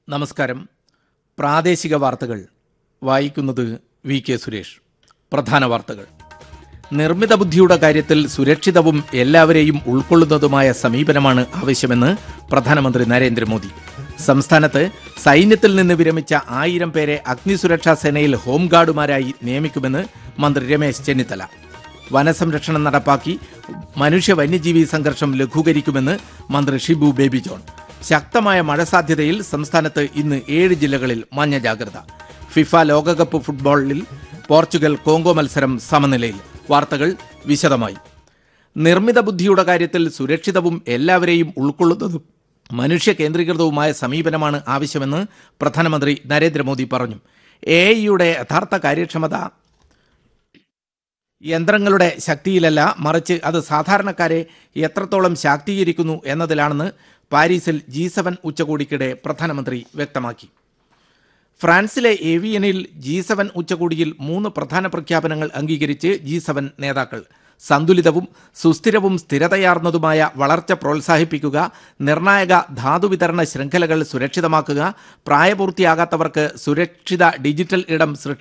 നമസ്കാരം പ്രാദേശിക വാർത്തകൾ വായിക്കുന്നത് വി കെ സുരേഷ് പ്രധാന വാർത്തകൾ നിർമ്മിത ബുദ്ധിയുടെ കാര്യത്തിൽ സുരക്ഷിതവും എല്ലാവരെയും ഉൾക്കൊള്ളുന്നതുമായ സമീപനമാണ് ആവശ്യമെന്ന് പ്രധാനമന്ത്രി നരേന്ദ്രമോദി സംസ്ഥാനത്ത് സൈന്യത്തിൽ നിന്ന് വിരമിച്ച ആയിരം പേരെ അഗ്നിസുരക്ഷാ സേനയിൽ ഹോംഗാർഡുമാരായി നിയമിക്കുമെന്ന് മന്ത്രി രമേശ് ചെന്നിത്തല വനസംരക്ഷണം നടപ്പാക്കി മനുഷ്യ വന്യജീവി സംഘർഷം ലഘൂകരിക്കുമെന്ന് മന്ത്രി ഷിബു ബേബി ജോൺ ശക്തമായ മഴ സാധ്യതയിൽ സംസ്ഥാനത്ത് ഇന്ന് ഏഴ് ജില്ലകളിൽ മഞ്ഞ ജാഗ്രത ഫിഫ ലോകകപ്പ് ഫുട്ബോളിൽ പോർച്ചുഗൽ കോങ്കോ മത്സരം സമനിലയിൽ വാർത്തകൾ വിശദമായി നിർമ്മിത ബുദ്ധിയുടെ കാര്യത്തിൽ സുരക്ഷിതവും എല്ലാവരെയും ഉൾക്കൊള്ളുന്നതും മനുഷ്യ കേന്ദ്രീകൃതവുമായ സമീപനമാണ് ആവശ്യമെന്ന് പ്രധാനമന്ത്രി നരേന്ദ്രമോദി പറഞ്ഞു എ ഐയുടെ യഥാർത്ഥ കാര്യക്ഷമത യന്ത്രങ്ങളുടെ ശക്തിയിലല്ല മറിച്ച് അത് സാധാരണക്കാരെ എത്രത്തോളം ശാക്തീകരിക്കുന്നു എന്നതിലാണെന്ന് പാരീസിൽ ജി സെവൻ ഉച്ചകോടിക്കിടെ പ്രധാനമന്ത്രി വ്യക്തമാക്കി ഫ്രാൻസിലെ ഏവിയനിൽ ജി സെവൻ ഉച്ചകോടിയിൽ മൂന്ന് പ്രധാന പ്രഖ്യാപനങ്ങൾ അംഗീകരിച്ച് ജി സെവൻ നേതാക്കൾ സന്തുലിതവും സുസ്ഥിരവും സ്ഥിരതയാർന്നതുമായ വളർച്ച പ്രോത്സാഹിപ്പിക്കുക നിർണായക ധാതുവിതരണ ശൃംഖലകൾ സുരക്ഷിതമാക്കുക പ്രായപൂർത്തിയാകാത്തവർക്ക് സുരക്ഷിത ഡിജിറ്റൽ ഇടം സൃഷ്ടി